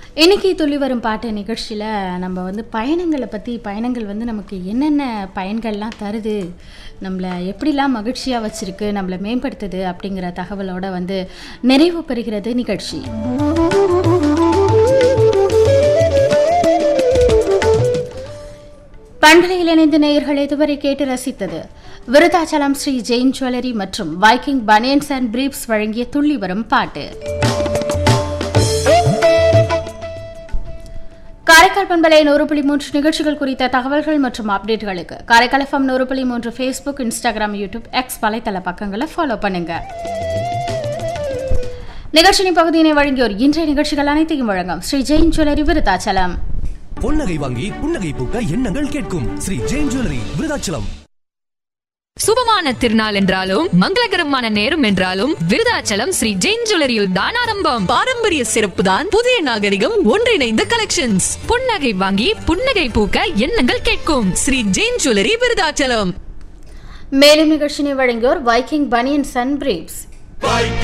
இன்னைக்கு துள்ளி வரும் பாட்டு நிகழ்ச்சியில் நம்ம வந்து பயணங்களை பற்றி பயணங்கள் வந்து நமக்கு என்னென்ன பயன்கள்லாம் தருது நம்மளை எப்படிலாம் மகிழ்ச்சியாக வச்சுருக்கு நம்மளை மேம்படுத்துது அப்படிங்கிற தகவலோட வந்து நிறைவு பெறுகிறது நிகழ்ச்சி பண்பலையில் இணைந்த நேயர்கள் இதுவரை கேட்டு ரசித்தது விருதாச்சலம் ஸ்ரீ ஜெயின் ஜுவல்லரி மற்றும் வைக்கிங் பனியன்ஸ் அண்ட் பிரீப்ஸ் வழங்கிய துள்ளி வரும் பாட்டு காரைக்கால் பண்பலை நூறு புள்ளி மூன்று நிகழ்ச்சிகள் குறித்த தகவல்கள் மற்றும் அப்டேட்களுக்கு காரைக்கால் எஃப்எம் நூறு புள்ளி மூன்று ஃபேஸ்புக் இன்ஸ்டாகிராம் யூடியூப் எக்ஸ் வலைத்தள பக்கங்களை ஃபாலோ பண்ணுங்க நிகழ்ச்சியின் பகுதியினை வழங்கியோர் இன்றைய நிகழ்ச்சிகள் அனைத்தையும் வழங்கும் ஸ்ரீ ஜெயின் ஜுவல்லரி விருதாச்சலம் பொன்னகை வாங்கி புன்னகை பூக்க எண்ணங்கள் கேட்கும் ஸ்ரீ ஜெயின் ஜுவல்லரி விருதாச்சலம் சுபமான திருநாள் என்றாலும் மங்களகரமான நேரம் என்றாலும் விருதாச்சலம் ஸ்ரீ ஜெயின் ஜுவல்லரியில் தான் ஆரம்பம் பாரம்பரிய சிறப்பு தான் புதிய நாகரிகம் ஒன்றிணைந்த கலெக்ஷன்ஸ் புன்னகை வாங்கி புன்னகை பூக்க எண்ணங்கள் கேட்கும் ஸ்ரீ ஜெயின் ஜுவல்லரி விருதாச்சலம் மேலும் நிகழ்ச்சியை வழங்கியோர் வைக்கிங் பனியன்ஸ் அண்ட் பிரீப்ஸ்